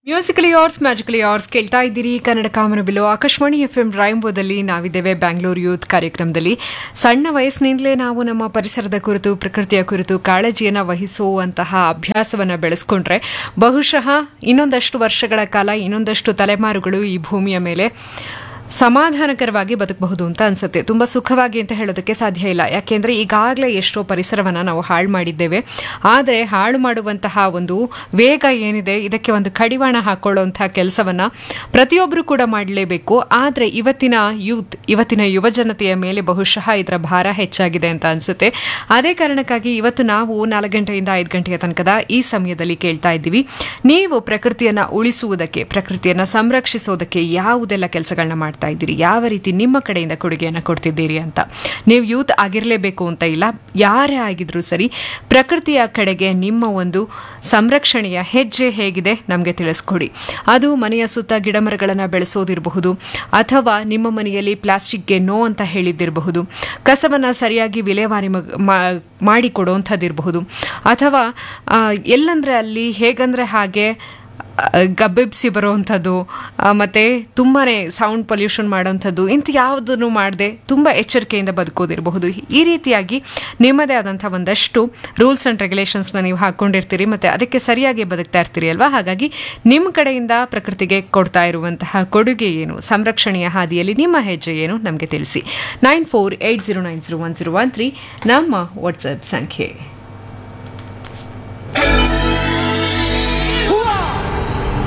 musically hours magically hours ಕೇಳ್ತಾ ಇದ್ದೀರಿ ಕನ್ನಡ ಕಾಮನಬಿಲ್ಲು ಆಕಾಶವಾಣಿ ಎಫ್ ಎಂ ರಾಯಂಬೋದಲ್ಲಿ ನಾವಿದ್ದೇವೆ ಬ್ಯಾಂಗ್ಳೂರು ಯೂತ್ ಕಾರ್ಯಕ್ರಮದಲ್ಲಿ ಸಣ್ಣ ವಯಸ್ಸಿನಿಂದಲೇ ನಾವು ನಮ್ಮ ಪರಿಸರದ ಕುರಿತು ಪ್ರಕೃತಿಯ ಕುರಿತು ಕಾಳಜಿಯನ್ನು ವಹಿಸುವಂತಹ ಅಭ್ಯಾಸವನ್ನು ಬೆಳೆಸ್ಕೊಂಡ್ರೆ ಬಹುಶಃ ಇನ್ನೊಂದಷ್ಟು ವರ್ಷಗಳ ಕಾಲ ಇನ್ನೊಂದಷ್ಟು ತಲೆಮಾರುಗಳು ಈ ಭೂಮಿಯ ಮೇಲೆ ಸಮಾಧಾನಕರವಾಗಿ ಬದುಕಬಹುದು ಅಂತ ಅನ್ಸುತ್ತೆ ತುಂಬ ಸುಖವಾಗಿ ಅಂತ ಹೇಳೋದಕ್ಕೆ ಸಾಧ್ಯ ಇಲ್ಲ ಯಾಕೆಂದರೆ ಈಗಾಗಲೇ ಎಷ್ಟೋ ಪರಿಸರವನ್ನು ನಾವು ಹಾಳು ಮಾಡಿದ್ದೇವೆ ಆದರೆ ಹಾಳು ಮಾಡುವಂತಹ ಒಂದು ವೇಗ ಏನಿದೆ ಇದಕ್ಕೆ ಒಂದು ಕಡಿವಾಣ ಹಾಕೊಳ್ಳುವಂತಹ ಕೆಲಸವನ್ನು ಪ್ರತಿಯೊಬ್ಬರು ಕೂಡ ಮಾಡಲೇಬೇಕು ಆದರೆ ಇವತ್ತಿನ ಯೂತ್ ಇವತ್ತಿನ ಯುವಜನತೆಯ ಮೇಲೆ ಬಹುಶಃ ಇದರ ಭಾರ ಹೆಚ್ಚಾಗಿದೆ ಅಂತ ಅನ್ಸುತ್ತೆ ಅದೇ ಕಾರಣಕ್ಕಾಗಿ ಇವತ್ತು ನಾವು ನಾಲ್ಕು ಗಂಟೆಯಿಂದ ಐದು ಗಂಟೆಯ ತನಕದ ಈ ಸಮಯದಲ್ಲಿ ಕೇಳ್ತಾ ಇದ್ದೀವಿ ನೀವು ಪ್ರಕೃತಿಯನ್ನು ಉಳಿಸುವುದಕ್ಕೆ ಪ್ರಕೃತಿಯನ್ನು ಸಂರಕ್ಷಿಸೋದಕ್ಕೆ ಯಾವುದೆಲ್ಲ ಕೆಲಸಗಳನ್ನ ಮಾಡ್ತಾ ಇದ್ದೀರಿ ಯಾವ ರೀತಿ ನಿಮ್ಮ ಕಡೆಯಿಂದ ಕೊಡುಗೆಯನ್ನು ಕೊಡ್ತಿದ್ದೀರಿ ಅಂತ ನೀವು ಯೂತ್ ಆಗಿರಲೇಬೇಕು ಅಂತ ಇಲ್ಲ ಯಾರೇ ಆಗಿದ್ರೂ ಸರಿ ಪ್ರಕೃತಿಯ ಕಡೆಗೆ ನಿಮ್ಮ ಒಂದು ಸಂರಕ್ಷಣೆಯ ಹೆಜ್ಜೆ ಹೇಗಿದೆ ನಮಗೆ ತಿಳಿಸ್ಕೊಡಿ ಅದು ಮನೆಯ ಸುತ್ತ ಗಿಡಮರಗಳನ್ನು ಬೆಳೆಸೋದಿರಬಹುದು ಅಥವಾ ನಿಮ್ಮ ಮನೆಯಲ್ಲಿ ಪ್ಲಾಸ್ಟಿಕ್ಗೆ ನೋ ಅಂತ ಹೇಳಿದ್ದಿರಬಹುದು ಕಸವನ್ನು ಸರಿಯಾಗಿ ವಿಲೇವಾರಿ ಮಾಡಿಕೊಡುವಂಥದ್ದಿರಬಹುದು ಅಥವಾ ಆ, ಎಲ್ಲಂದ್ರೆ ಅಲ್ಲಿ ಹೇಗಂದ್ರೆ ಹಾಗೆ ಆ, ಗಬ್ಬೆಬ್ಸಿ ಬರುವಂಥದ್ದು ಆ, ಮತ್ತೆ ತುಂಬಾ ಸೌಂಡ್ ಪೊಲ್ಯೂಷನ್ ಮಾಡೋವಂಥದ್ದು ಇಂಥ ಯಾವುದನ್ನು ಮಾಡದೆ ತುಂಬ ಎಚ್ಚರಿಕೆಯಿಂದ ಬದುಕೋದಿರಬಹುದು ಈ ರೀತಿಯಾಗಿ ನಿಮ್ಮದೇ ಆದಂಥ ಒಂದಷ್ಟು ರೂಲ್ಸ್ ಆ್ಯಂಡ್ ರೆಗ್ಯುಲೇಷನ್ಸ್ನ ನೀವು ಹಾಕ್ಕೊಂಡಿರ್ತೀರಿ ಮತ್ತು ಅದಕ್ಕೆ ಸರಿಯಾಗಿ ಬದುಕ್ತಾ ಇರ್ತೀರಿ ಅಲ್ವಾ ಹಾಗಾಗಿ ನಿಮ್ಮ ಕಡೆಯಿಂದ ಪ್ರಕೃತಿಗೆ ಕೊಡ್ತಾ ಇರುವಂತಹ ಕೊಡುಗೆ ಏನು ಸಂರಕ್ಷಣೆಯ ಹಾದಿಯಲ್ಲಿ ನಿಮ್ಮ ಹೆಜ್ಜೆ ಏನು ನಮಗೆ ತಿಳಿಸಿ nine four eight zero nine zero one zero one three ನಮ್ಮ ವಾಟ್ಸಪ್ ಸಂಖ್ಯೆ